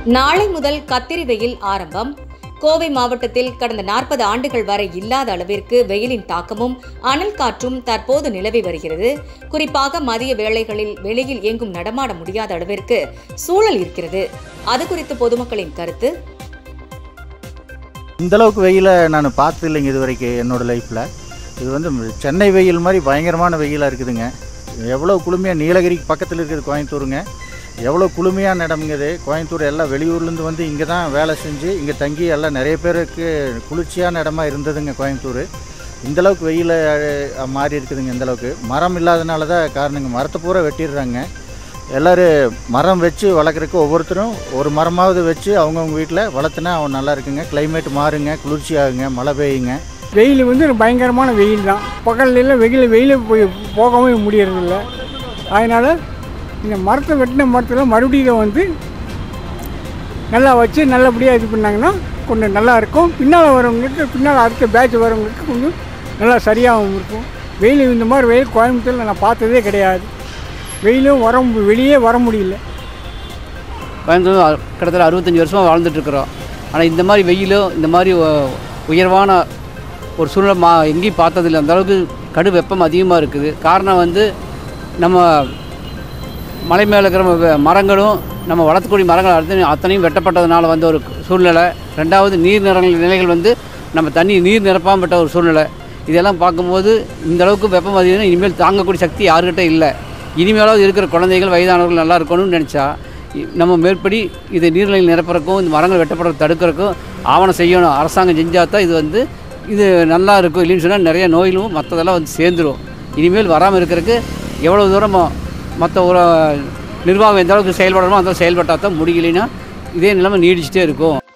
நாளை முதல் கத்திரி வெயில் ஆரம்பம் கோவை மாவட்டத்தில் கடந்த நாற்பது ஆண்டுகள் வரை இல்லாத அளவிற்கு வெயிலின் தாக்கமும் அனல் காற்றும் தற்போது நிலவி வருகிறது குறிப்பாக மதிய வேளைகளில் வெளியில் எங்கும் நடமாட முடியாத அளவிற்கு சூழல் இருக்கிறது அது குறித்து பொதுமக்களின் கருத்து இந்த அளவுக்கு வெயிலை நான் பார்த்தது இல்லைங்க இது வரைக்கும் என்னோட லைஃப்பில் இது வந்து சென்னை வெயில் மாதிரி பயங்கரமான வெயிலாக இருக்குதுங்க எவ்வளோ குளுமையாக நீலகிரிக்கு பக்கத்தில் இருக்குது கோயம்புத்தூருங்க எவ்வளோ குளுமையான இடம்ங்க இது கோயம்புத்தூர் எல்லாம் வெளியூர்லேருந்து வந்து இங்கே தான் வேலை செஞ்சு இங்கே தங்கி எல்லாம் நிறைய பேருக்கு குளிர்ச்சியான இடமா இருந்ததுங்க கோயம்புத்தூர் இந்த அளவுக்கு வெயில் மாறி இருக்குதுங்க இந்த அளவுக்கு மரம் இல்லாதனால தான் காரணங்க மரத்தை பூரா வெட்டிடுறாங்க எல்லோரும் மரம் வச்சு வளர்க்குறதுக்கு ஒவ்வொருத்தரும் ஒரு மரமாவது வச்சு அவங்கவுங்க வீட்டில் வளர்த்துனா அவன் நல்லா இருக்குங்க கிளைமேட் மாறுங்க குளிர்ச்சி ஆகுங்க மழை பெய்யுங்க வெயில் வந்து ஒரு பயங்கரமான வெயில் தான் பகல்லாம் வெயில் வெயில் போய் போகவே முடியறதில்ல அதனால் இந்த மரத்தை வெட்டின மரத்தில் மறுபடியும் இதை வந்து நல்லா வச்சு நல்லபடியாக இது பண்ணாங்கன்னா கொஞ்சம் நல்லா இருக்கும் பின்னால் வரவங்களுக்கு பின்னால் அடுத்த பேட்ச் வரவங்களுக்கு கொஞ்சம் நல்லா சரியாகவும் இருக்கும் வெயில் இந்த மாதிரி வெயில் கோயம்புத்தூரில் நான் பார்த்ததே கிடையாது வெயிலும் வர மு- வெளியே வர முடியல கோயம்புத்தூர் அ- கிட்டத்தட்ட அறுபத்தஞ்சி வருஷமாக வாழ்ந்துட்டுருக்குறோம் ஆனால் இந்த மாதிரி வெயிலும் இந்த மாதிரி உ- உயர்வான ஒரு சூழ்நிலை மா எங்கேயும் பார்த்ததில்ல அந்த அளவுக்கு கடு வெப்பம் அதிகமாக இருக்குது காரணம் வந்து நம்ம மலை மேலே இருக்கிற வ- மரங்களும் நம்ம வளர்த்துக்கூடிய மரங்கள் அத்தனை அத்தனையும் வெட்டப்பட்டதுனால வந்த ஒரு சூழ்நிலை ரெண்டாவது நீர் நிறங்கள் நிலைகள் வந்து நம்ம தண்ணி நீர் நிரப்பாம்பட்ட ஒரு சூழ்நிலை இதெல்லாம் பார்க்கும்போது இந்த அளவுக்கு வெப்பம் அதிகம் இனிமேல் தாங்கக்கூடிய சக்தி யாருக்கிட்ட இல்லை இனிமேலாவது இருக்கிற குழந்தைகள் வயதானவர்கள் நல்லா இருக்கணும்னு நினச்சா இ- நம்ம மேற்படி இது நீர்நிலைகள் நிரப்புறக்கும் இந்த மரங்கள் வெட்டப்படுறத தடுக்கிறதுக்கும் ஆவணம் செய்யணும் அரசாங்கம் செஞ்சால் தான் இது வந்து இது நல்லா இருக்கும் இல்லைன்னு சொன்னால் நிறைய நோய்களும் மற்றதெல்லாம் வந்து சேர்ந்துரும் இனிமேல் வராமல் இருக்கிறதுக்கு எவ்வளோ தூரம் மற்ற ஒரு நிர்வாகம் எந்த அளவுக்கு செயல்படணுமோ அந்த அளவுக்கு செயல்பட்டால் தான் முடியலைன்னா இதே நிலைமை நீடிச்சுட்டே இருக்கும்